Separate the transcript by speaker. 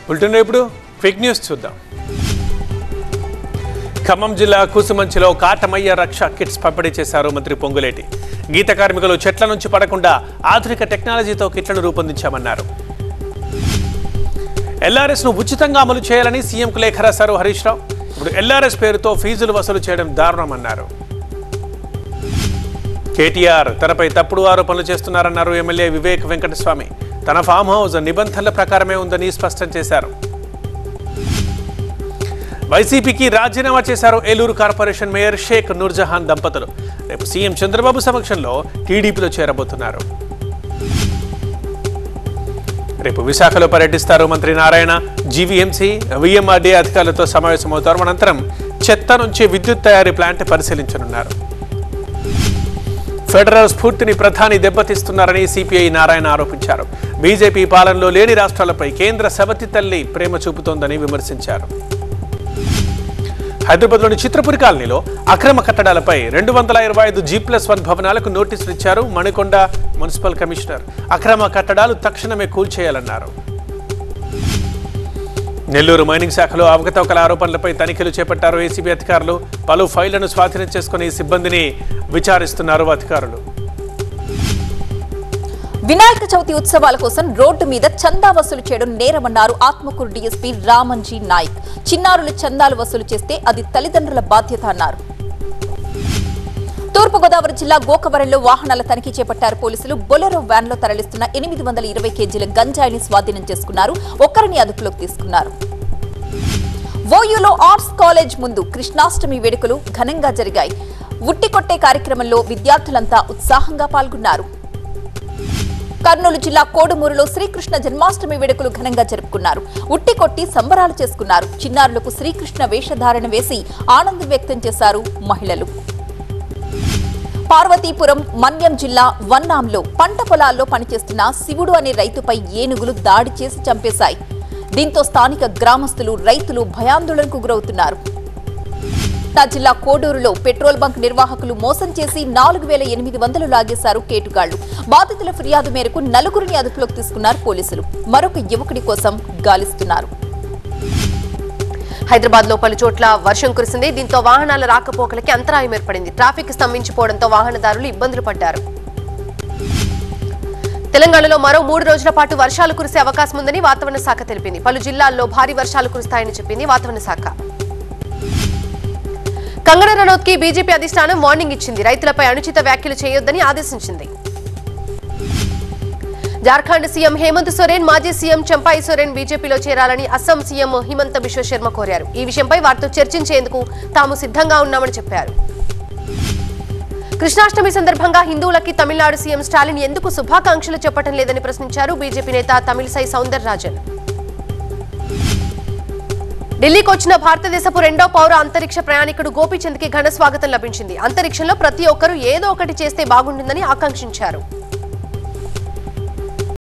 Speaker 1: bulletin ఇప్పుడు quick news చూద్దాం ఖమ్మం జిల్లా కూసుమంచిలో కాటమయ్య రక్ష కిట్స్ పంపిణీ చేశారు మంత్రి పొంగులేటి గీత కార్మికులు చెట్ల నుంచి పడకుండా ఆధునిక టెక్నాలజీతో కిట్లను రూపొందించామన్నారు ఎల్ఆర్ఎస్ ను ఉచితంగా అమలు చేయాలని సీఎంకు లేఖ రాశారు హరీష్ రావు ఇప్పుడు ఎల్ఆర్ఎస్ పేరుతో ఫీజులు వసూలు చేయడం దారుణమన్నారు కేటీఆర్ తనపై తప్పుడు ఆరోపణలు చేస్తున్నారన్నారు ఎమ్మెల్యే వివేక్ వెంకటస్వామి తన ఫామ్ హౌస్ నిబంధనల ప్రకారమే ఉందని స్పష్టం చేశారు వైసీపీకి రాజీనామా చేశారు ఏలూరు కార్పొరేషన్ మేయర్ షేక్ నూర్జహాన్ దంపతులు రేపు సీఎం చంద్రబాబు సమక్షంలో టీడీపీలో చేరబోతున్నారు రేపు విశాఖలో పర్యటిస్తారు మంత్రి నారాయణ జీవీఎంసీ విఎంఆర్డీ అధికారులతో సమావేశమవుతారు అనంతరం చెత్త నుంచి విద్యుత్ తయారీ ప్లాంట్ పరిశీలించనున్నారు ఫెడరల్ స్ఫూర్తిని ప్రధాని దెబ్బతీస్తున్నారని సిపిఐ నారాయణ ఆరోపించారు బీజేపీ పాలనలో లేని రాష్ట్రాలపై కేంద్ర సవతి తల్లి ప్రేమ చూపుతోందని విమర్శించారు హైదరాబాద్లోని చిత్రపురి కాలనీలో అక్రమ కట్టడాలపై రెండు వందల ఇరవై ఐదు జీ ప్లస్ వన్ భవనాలకు నోటీసులు ఇచ్చారు మణికొండ మున్సిపల్ కమిషనర్ అక్రమ కట్టడాలు తక్షణమే కూల్చేయాలన్నారు నెల్లూరు మైనింగ్ శాఖలో అవకతవకల ఆరోపణలపై తనిఖీలు చేపట్టారు ఏసీబీ అధికారులు పలు ఫైళ్లను స్వాధీనం చేసుకుని సిబ్బందిని విచారిస్తున్నారు అధికారులు
Speaker 2: వినాయక చవితి ఉత్సవాల కోసం రోడ్డు మీద చందా వసూలు చేయడం నేరమన్నారు ఆత్మకూరు డీఎస్పీ రామన్జీ నాయక్ చిన్నారులు చందాలు వసూలు చేస్తే అది తల్లిదండ్రుల బాధ్యత అన్నారు తూర్పుగోదావరి జిల్లా గోకవరంలో వాహనాల తనిఖీ చేపట్టారు పోలీసులు బొలెరో వ్యాన్ లో తరలిస్తున్న ఎనిమిది వందల ఇరవై కేజీల గంజాయిని స్వాధీనం చేసుకున్నారు ఒక్కరిని అదుపులోకి తీసుకున్నారు ఓయూలో ఆర్ట్స్ కాలేజ్ ముందు కృష్ణాష్టమి వేడుకలు ఘనంగా జరిగాయి ఉట్టి కొట్టే కార్యక్రమంలో విద్యార్థులంతా ఉత్సాహంగా పాల్గొన్నారు కర్నూలు జిల్లా కోడుమూరులో శ్రీకృష్ణ జన్మాష్టమి వేడుకలు ఘనంగా జరుపుకున్నారు ఉట్టి కొట్టి సంబరాలు చేసుకున్నారు చిన్నారులకు శ్రీకృష్ణ వేషధారణ వేసి ఆనందం వ్యక్తం చేశారు మహిళలు పార్వతీపురం మన్యం జిల్లా వన్నాంలో పంట పొలాల్లో పనిచేస్తున్న శివుడు అనే రైతుపై ఏనుగులు దాడి చేసి చంపేశాయి దీంతో స్థానిక గ్రామస్తులు రైతులు భయాందోళనకు గురవుతున్నారు కృష్ణా జిల్లా కోడూరులో పెట్రోల్ బంక్ నిర్వాహకులు మోసం చేసి నాలుగు వేల ఎనిమిది వందలు లాగేశారు కేటుగాళ్లు బాధితుల ఫిర్యాదు మేరకు నలుగురిని అదుపులోకి తీసుకున్నారు పోలీసులు మరొక యువకుడి కోసం గాలిస్తున్నారు
Speaker 3: హైదరాబాద్ లో పలు చోట్ల వర్షం కురిసింది దీంతో వాహనాల రాకపోకలకి అంతరాయం ఏర్పడింది ట్రాఫిక్ స్తంభించిపోవడంతో వాహనదారులు ఇబ్బందులు పడ్డారు తెలంగాణలో మరో మూడు రోజుల పాటు వర్షాలు కురిసే అవకాశం ఉందని వాతావరణ శాఖ తెలిపింది పలు జిల్లాల్లో భారీ వర్షాలు కురుస్తాయని చెప్పింది వాతావరణ శాఖ కంగనా రనౌత్ కి బీజేపీ అధిష్టానం వార్నింగ్ ఇచ్చింది రైతులపై అనుచిత వ్యాఖ్యలు చేయొద్దని ఆదేశించింది జార్ఖండ్ సీఎం హేమంత్ సోరెన్ మాజీ సీఎం చంపాయి సోరెన్ బీజేపీలో చేరాలని అస్సాం సీఎం హిమంత బిశ్వ శర్మ కోరారు ఈ విషయంపై వారితో చర్చించేందుకు తాము సిద్ధంగా ఉన్నామని చెప్పారు కృష్ణాష్టమి సందర్భంగా హిందువులకి తమిళనాడు సీఎం స్టాలిన్ ఎందుకు శుభాకాంక్షలు చెప్పడం లేదని ప్రశ్నించారు బీజేపీ నేత తమిళసై సౌందర్ రాజన్ ఢిల్లీకి వచ్చిన భారతదేశపు రెండో పౌర అంతరిక్ష ప్రయాణికుడు గోపీచంద్కి ఘన స్వాగతం లభించింది అంతరిక్షంలో ప్రతి ఒక్కరూ ఏదో ఒకటి చేస్తే బాగుంటుందని ఆకాంక్షించారు